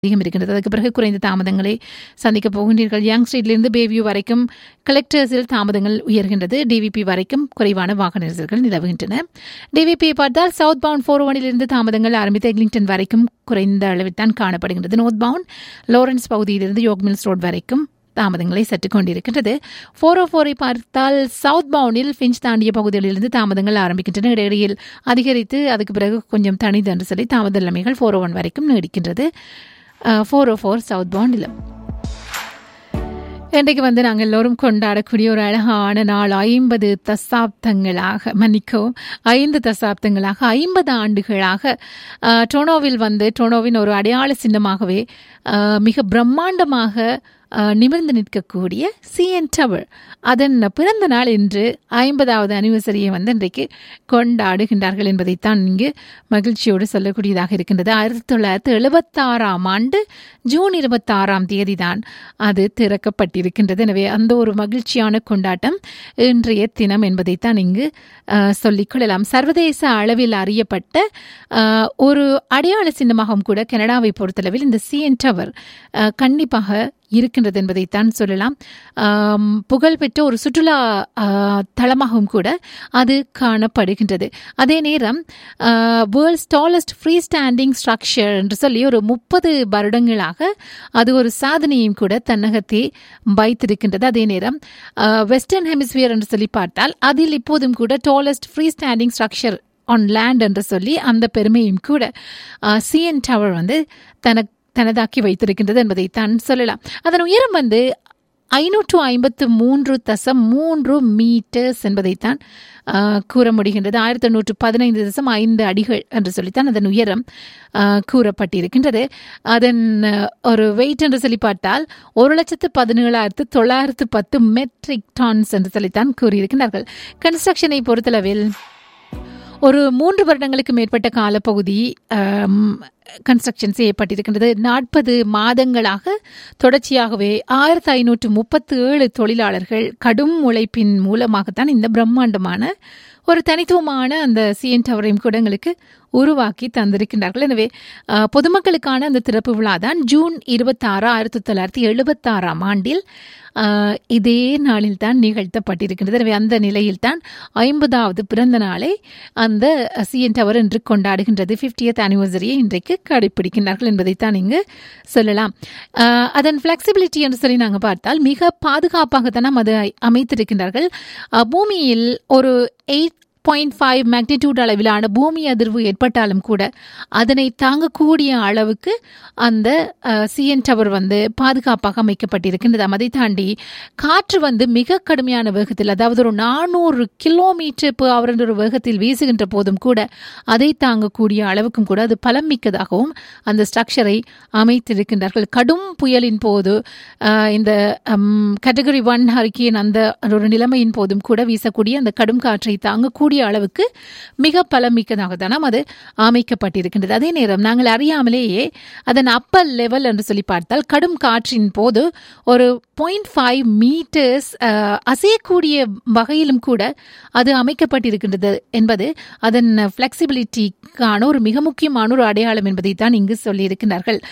அதிகம் இருக்கின்றது அதுக்கு பிறகு குறைந்த தாமதங்களை சந்திக்கப் போகின்றீர்கள் யங் ஸ்ட்ரீட்லிருந்து பேவியூ வரைக்கும் கலெக்டர்ஸில் தாமதங்கள் உயர்கின்றது டிவிபி வரைக்கும் குறைவான வாகன நெரிசல்கள் நிலவுகின்றன டிவிபியை பார்த்தால் சவுத் பவுண்ட் ஃபோர் ஒனிலிருந்து தாமதங்கள் ஆரம்பித்து எக்லிங்டன் வரைக்கும் குறைந்த அளவில் தான் காணப்படுகின்றது நோர்த் பவுண்ட் லாரன்ஸ் பகுதியிலிருந்து யோக் மில்ஸ் ரோட் வரைக்கும் தாமதங்களை சற்று கொண்டிருக்கின்றது ஃபோர் ஓ ஃபோரை பார்த்தால் சவுத் பவுண்டில் ஃபிஞ்ச் தாண்டிய பகுதிகளிலிருந்து தாமதங்கள் ஆரம்பிக்கின்றன இடையிடையில் அதிகரித்து அதுக்கு பிறகு கொஞ்சம் தனிது என்று சொல்லி தாமத நிலைமைகள் ஃபோர் ஓ ஒன் வரைக்கும் நீடிக்கின்றது ஃபோர் ஓ ஃபோர் சவுத் பவுண்டில் இன்றைக்கு வந்து நாங்கள் எல்லோரும் கொண்டாடக்கூடிய ஒரு அழகான நாள் ஐம்பது தசாப்தங்களாக மன்னிக்கவும் ஐந்து தசாப்தங்களாக ஐம்பது ஆண்டுகளாக டொனோவில் வந்து டொனோவின் ஒரு அடையாள சின்னமாகவே மிக பிரம்மாண்டமாக நிமிர்ந்து நிற்கக்கூடிய சிஎன் டவர் அதன் பிறந்த நாள் இன்று ஐம்பதாவது அனிவர்சரியை வந்து இன்றைக்கு கொண்டாடுகின்றார்கள் என்பதைத்தான் இங்கு மகிழ்ச்சியோடு சொல்லக்கூடியதாக இருக்கின்றது ஆயிரத்தி தொள்ளாயிரத்தி எழுபத்தாறாம் ஆண்டு ஜூன் இருபத்தாறாம் தேதி தான் அது திறக்கப்பட்டிருக்கின்றது எனவே அந்த ஒரு மகிழ்ச்சியான கொண்டாட்டம் இன்றைய தினம் என்பதைத்தான் இங்கு சொல்லிக்கொள்ளலாம் சர்வதேச அளவில் அறியப்பட்ட ஒரு அடையாள சின்னமாகவும் கூட கனடாவை பொறுத்தளவில் இந்த சிஎன் டவர் கண்டிப்பாக இருக்கின்றது என்பதைத்தான் சொல்லலாம் புகழ்பெற்ற ஒரு சுற்றுலா தளமாகவும் கூட அது காணப்படுகின்றது அதே நேரம் world's tallest free standing structure என்று சொல்லி ஒரு முப்பது வருடங்களாக அது ஒரு சாதனையும் கூட தன்னகத்தே வைத்திருக்கின்றது அதே நேரம் வெஸ்டர்ன் ஹெமிஸ்பியர் என்று சொல்லி பார்த்தால் அதில் இப்போதும் கூட tallest free standing structure on land என்று சொல்லி அந்த பெருமையும் கூட சிஎன் டவர் வந்து தனக்கு தனதாக்கி வைத்திருக்கின்றது என்பதைத்தான் சொல்லலாம் அதன் உயரம் வந்து ஐநூற்று ஐம்பத்து மூன்று தசம் மூன்று மீட்டர்ஸ் என்பதைத்தான் கூற முடிகின்றது ஆயிரத்தி எண்ணூற்று பதினைந்து தசம் ஐந்து அடிகள் என்று சொல்லித்தான் அதன் உயரம் கூறப்பட்டிருக்கின்றது அதன் ஒரு வெயிட் என்று சொல்லி பார்த்தால் ஒரு லட்சத்து பதினேழாயிரத்து தொள்ளாயிரத்து பத்து மெட்ரிக் டான்ஸ் என்று சொல்லித்தான் கூறியிருக்கிறார்கள் கன்ஸ்ட்ரக்ஷனை பொறுத்தளவில் ஒரு மூன்று வருடங்களுக்கு மேற்பட்ட காலப்பகுதி கன்ஸ்ட்ரக்ஷன் செய்யப்பட்டிருக்கின்றது நாற்பது மாதங்களாக தொடர்ச்சியாகவே ஆயிரத்தி ஐநூற்று முப்பத்தி ஏழு தொழிலாளர்கள் கடும் உழைப்பின் மூலமாகத்தான் இந்த பிரம்மாண்டமான ஒரு தனித்துவமான அந்த சிஎன் டவரையும் கூட எங்களுக்கு உருவாக்கி தந்திருக்கின்றார்கள் எனவே பொதுமக்களுக்கான அந்த திறப்பு விழா தான் ஜூன் இருபத்தாறு ஆயிரத்தி தொள்ளாயிரத்தி எழுபத்தாறாம் ஆண்டில் இதே நாளில் தான் நிகழ்த்தப்பட்டிருக்கின்றது எனவே அந்த நிலையில் தான் ஐம்பதாவது பிறந்த நாளை அந்த சிஎன் டவர் என்று கொண்டாடுகின்றது ஃபிஃப்டியத் அனிவர்சரியை இன்றைக்கு கடைபிடிக்கின்றார்கள் என்பதைத்தான் இங்கு சொல்லலாம் அதன் ஃபிளெக்சிபிலிட்டி என்று சொல்லி நாங்கள் பார்த்தால் மிக பாதுகாப்பாக தான் அதை அமைத்திருக்கின்றார்கள் பூமியில் ஒரு எயிட் பாயிண்ட் ஃபைவ் மேக்னிடியூட் அளவிலான பூமி அதிர்வு ஏற்பட்டாலும் கூட அதனை தாங்கக்கூடிய அளவுக்கு அந்த சிஎன் டவர் வந்து பாதுகாப்பாக அமைக்கப்பட்டிருக்கின்றது அதை தாண்டி காற்று வந்து மிக கடுமையான வேகத்தில் அதாவது ஒரு நானூறு கிலோமீட்டர் இப்போ அவர் ஒரு வேகத்தில் வீசுகின்ற போதும் கூட அதை தாங்கக்கூடிய அளவுக்கும் கூட அது பலம் மிக்கதாகவும் அந்த ஸ்ட்ரக்சரை அமைத்திருக்கின்றார்கள் கடும் புயலின் போது இந்த கேட்டகரி ஒன் ஹரிக்கேன் அந்த ஒரு நிலைமையின் போதும் கூட வீசக்கூடிய அந்த கடும் காற்றை தாங்கக்கூடிய கூடிய அளவுக்கு மிக பலமிக்கதாக தான் அது அமைக்கப்பட்டிருக்கின்றது அதே நேரம் நாங்கள் அறியாமலேயே அதன் அப்பர் லெவல் என்று சொல்லி பார்த்தால் கடும் காற்றின் போது ஒரு பாயிண்ட் ஃபைவ் மீட்டர்ஸ் அசையக்கூடிய வகையிலும் கூட அது அமைக்கப்பட்டிருக்கின்றது என்பது அதன் ஃபிளெக்சிபிலிட்டிக்கான ஒரு மிக முக்கியமான ஒரு அடையாளம் என்பதை தான் இங்கு சொல்லியிருக்கிறார்கள்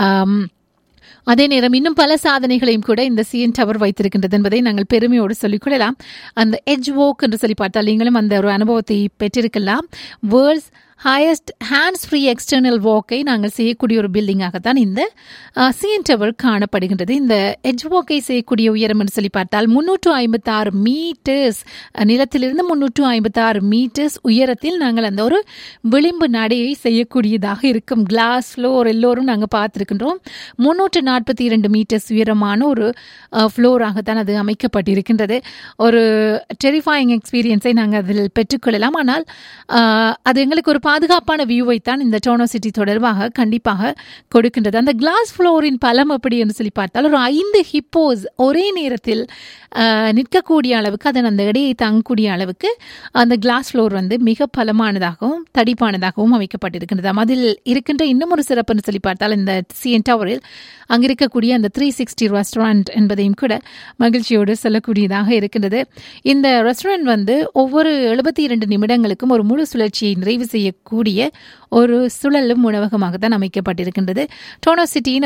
அதே நேரம் இன்னும் பல சாதனைகளையும் கூட இந்த சிஎன் டவர் வைத்திருக்கின்றது என்பதை நாங்கள் பெருமையோடு சொல்லிக்கொள்ளலாம் அந்த எஜ் வோக் என்று சொல்லி பார்த்தால் நீங்களும் அந்த ஒரு அனுபவத்தை பெற்றிருக்கலாம் world's highest hands free external வாக்கை நாங்கள் செய்யக்கூடிய ஒரு பில்டிங்காகத்தான் இந்த சிஎன் டவர் காணப்படுகின்றது இந்த எஜ் வாக்கை செய்யக்கூடிய உயரம் என்று சொல்லி பார்த்தால் முன்னூற்று ஐம்பத்தாறு மீட்டர்ஸ் நிலத்திலிருந்து முன்னூற்று ஐம்பத்தாறு மீட்டர்ஸ் உயரத்தில் நாங்கள் அந்த ஒரு விளிம்பு நடையை செய்யக்கூடியதாக இருக்கும் கிளாஸ் ஃப்ளோர் எல்லோரும் நாங்கள் பார்த்துருக்கின்றோம் முன்னூற்று நாற்பத்தி இரண்டு மீட்டர்ஸ் உயரமான ஒரு ஃப்ளோராகத்தான் அது அமைக்கப்பட்டிருக்கின்றது ஒரு டெரிஃபைங் எக்ஸ்பீரியன்ஸை நாங்கள் அதில் பெற்றுக்கொள்ளலாம் ஆனால் அது எங்களுக்கு ஒரு பாதுகாப்பான வியூவை தான் இந்த டோனோ சிட்டி தொடர்பாக கண்டிப்பாக கொடுக்கின்றது அந்த கிளாஸ் ஃப்ளோரின் பலம் எப்படி என்று சொல்லி பார்த்தால் ஒரு ஐந்து ஹிப்போஸ் ஒரே நேரத்தில் நிற்கக்கூடிய அளவுக்கு அதன் அந்த இடையை தாங்கக்கூடிய அளவுக்கு அந்த கிளாஸ் ஃப்ளோர் வந்து மிக பலமானதாகவும் தடிப்பானதாகவும் அமைக்கப்பட்டிருக்கின்றது அதில் இருக்கின்ற இன்னும் ஒரு சிறப்புன்னு சொல்லி பார்த்தால் இந்த சிஎன் டவரில் அங்கே இருக்கக்கூடிய அந்த த்ரீ சிக்ஸ்டி ரெஸ்டாரண்ட் என்பதையும் கூட மகிழ்ச்சியோடு சொல்லக்கூடியதாக இருக்கின்றது இந்த ரெஸ்டாரண்ட் வந்து ஒவ்வொரு எழுபத்தி இரண்டு நிமிடங்களுக்கும் ஒரு முழு சுழற்சியை நிறைவு செய்யக்கூடிய ஒரு சுழலும் உணவகமாக தான் அமைக்கப்பட்டிருக்கின்றது டோனோ சிட்டியின்